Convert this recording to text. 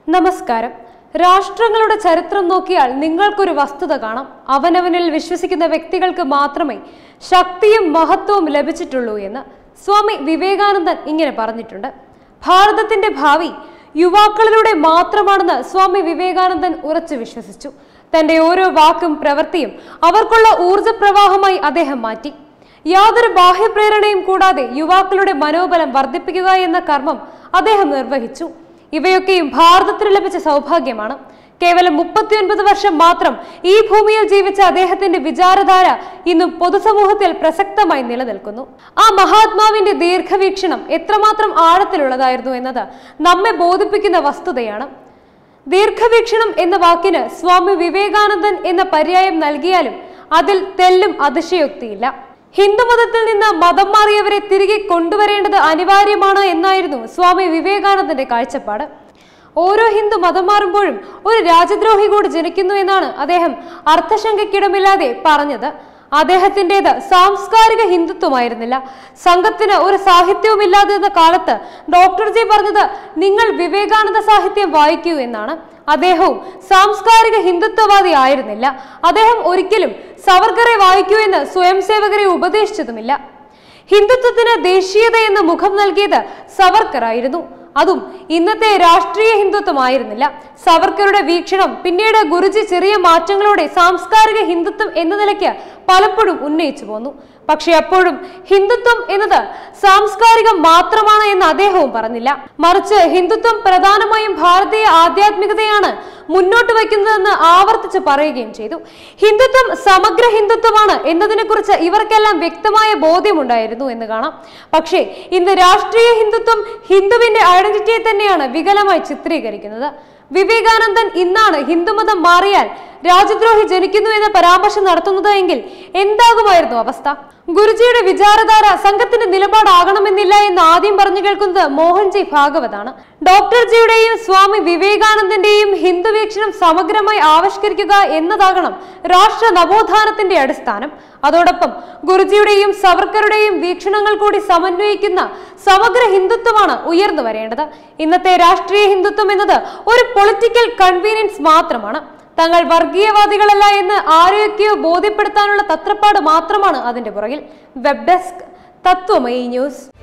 നമസ്കാരം രാഷ്ട്രങ്ങളുടെ ചരിത്രം നോക്കിയാൽ നിങ്ങൾക്കൊരു വസ്തുത കാണാം അവനവനിൽ വിശ്വസിക്കുന്ന വ്യക്തികൾക്ക് മാത്രമേ ശക്തിയും മഹത്വവും ലഭിച്ചിട്ടുള്ളൂ എന്ന് സ്വാമി വിവേകാനന്ദൻ ഇങ്ങനെ പറഞ്ഞിട്ടുണ്ട് ഭാരതത്തിന്റെ ഭാവി യുവാക്കളിലൂടെ മാത്രമാണെന്ന് സ്വാമി വിവേകാനന്ദൻ ഉറച്ചു വിശ്വസിച്ചു തന്റെ ഓരോ വാക്കും പ്രവൃത്തിയും അവർക്കുള്ള ഊർജപ്രവാഹമായി അദ്ദേഹം മാറ്റി യാതൊരു ബാഹ്യപ്രേരണയും കൂടാതെ യുവാക്കളുടെ മനോബലം വർദ്ധിപ്പിക്കുക എന്ന കർമ്മം അദ്ദേഹം നിർവഹിച്ചു ഇവയൊക്കെയും ഭാരതത്തിന് ലഭിച്ച സൗഭാഗ്യമാണ് കേവലം മുപ്പത്തിയൊൻപത് വർഷം മാത്രം ഈ ഭൂമിയിൽ ജീവിച്ച അദ്ദേഹത്തിന്റെ വിചാരധാര ഇന്നും പൊതുസമൂഹത്തിൽ പ്രസക്തമായി നിലനിൽക്കുന്നു ആ മഹാത്മാവിന്റെ ദീർഘവീക്ഷണം എത്രമാത്രം ആഴത്തിലുള്ളതായിരുന്നു എന്നത് നമ്മെ ബോധിപ്പിക്കുന്ന വസ്തുതയാണ് ദീർഘവീക്ഷണം എന്ന വാക്കിന് സ്വാമി വിവേകാനന്ദൻ എന്ന പര്യായം നൽകിയാലും അതിൽ തെല്ലും അതിശയോക്തിയില്ല ഹിന്ദുമതത്തിൽ നിന്ന് മതം മാറിയവരെ തിരികെ കൊണ്ടുവരേണ്ടത് അനിവാര്യമാണ് എന്നായിരുന്നു സ്വാമി വിവേകാനന്ദന്റെ കാഴ്ചപ്പാട് ഓരോ ഹിന്ദു മതം മാറുമ്പോഴും ഒരു രാജദ്രോഹി കൂടി ജനിക്കുന്നു എന്നാണ് അദ്ദേഹം അർത്ഥശങ്കയ്ക്കിടമില്ലാതെ പറഞ്ഞത് അദ്ദേഹത്തിൻ്റെത് സാംസ്കാരിക ഹിന്ദുത്വമായിരുന്നില്ല സംഘത്തിന് ഒരു സാഹിത്യവുമില്ലാതിരുന്ന കാലത്ത് ഡോക്ടർ ജി പറഞ്ഞത് നിങ്ങൾ വിവേകാനന്ദ സാഹിത്യം വായിക്കൂ എന്നാണ് അദ്ദേഹവും സാംസ്കാരിക ഹിന്ദുത്വവാദി ആയിരുന്നില്ല അദ്ദേഹം ഒരിക്കലും സവർക്കറെ വായിക്കൂ എന്ന് സ്വയം സേവകരെ ഉപദേശിച്ചതുമില്ല ഹിന്ദുത്വത്തിന് ദേശീയത എന്ന മുഖം നൽകിയത് സവർക്കറായിരുന്നു അതും ഇന്നത്തെ രാഷ്ട്രീയ ഹിന്ദുത്വമായിരുന്നില്ല സവർക്കറുടെ വീക്ഷണം പിന്നീട് ഗുരുജി ചെറിയ മാറ്റങ്ങളോടെ സാംസ്കാരിക ഹിന്ദുത്വം എന്ന നിലയ്ക്ക് പലപ്പോഴും ഉന്നയിച്ചു പോന്നു പക്ഷെ അപ്പോഴും ഹിന്ദുത്വം എന്നത് സാംസ്കാരികം മാത്രമാണ് എന്ന് അദ്ദേഹവും പറഞ്ഞില്ല മറിച്ച് ഹിന്ദുത്വം പ്രധാനമായും ഭാരതീയ ആധ്യാത്മികതയാണ് മുന്നോട്ട് വയ്ക്കുന്നതെന്ന് ആവർത്തിച്ച് പറയുകയും ചെയ്തു ഹിന്ദുത്വം സമഗ്ര ഹിന്ദുത്വമാണ് എന്നതിനെക്കുറിച്ച് ഇവർക്കെല്ലാം വ്യക്തമായ ബോധ്യമുണ്ടായിരുന്നു എന്ന് കാണാം പക്ഷേ ഇന്ന് രാഷ്ട്രീയ ഹിന്ദുത്വം ഹിന്ദുവിന്റെ ഐഡന്റിറ്റിയെ തന്നെയാണ് വികലമായി ചിത്രീകരിക്കുന്നത് വിവേകാനന്ദൻ ഇന്നാണ് ഹിന്ദുമതം മാറിയാൽ രാജ്യദ്രോഹി ജനിക്കുന്നു എന്ന പരാമർശം നടത്തുന്നത് എങ്കിൽ എന്താകുമായിരുന്നു അവസ്ഥ ഗുരുജിയുടെ വിചാരധാര സംഘത്തിന്റെ നിലപാടാകണമെന്നില്ല എന്ന് ആദ്യം പറഞ്ഞു കേൾക്കുന്നത് മോഹൻജി ഭാഗവതാണ് ഡോക്ടർ ജിയുടെയും സ്വാമി വിവേകാനന്ദന്റെയും ഹിന്ദു വീക്ഷണം സമഗ്രമായി ആവിഷ്കരിക്കുക എന്നതാകണം രാഷ്ട്ര നവോത്ഥാനത്തിന്റെ അടിസ്ഥാനം അതോടൊപ്പം ഗുരുജിയുടെയും സവർക്കറുടെയും വീക്ഷണങ്ങൾ കൂടി സമന്വയിക്കുന്ന സമഗ്ര ഹിന്ദുത്വമാണ് ഉയർന്നു വരേണ്ടത് ഇന്നത്തെ രാഷ്ട്രീയ ഹിന്ദുത്വം എന്നത് ഒരു പൊളിറ്റിക്കൽ കൺവീനിയൻസ് മാത്രമാണ് തങ്ങൾ വർഗീയവാദികളല്ല എന്ന് ആരെയൊക്കെയോ ബോധ്യപ്പെടുത്താനുള്ള തത്രപ്പാട് മാത്രമാണ് അതിന്റെ പുറകിൽ വെബ് ഡെസ്ക് തത്വമയി ന്യൂസ്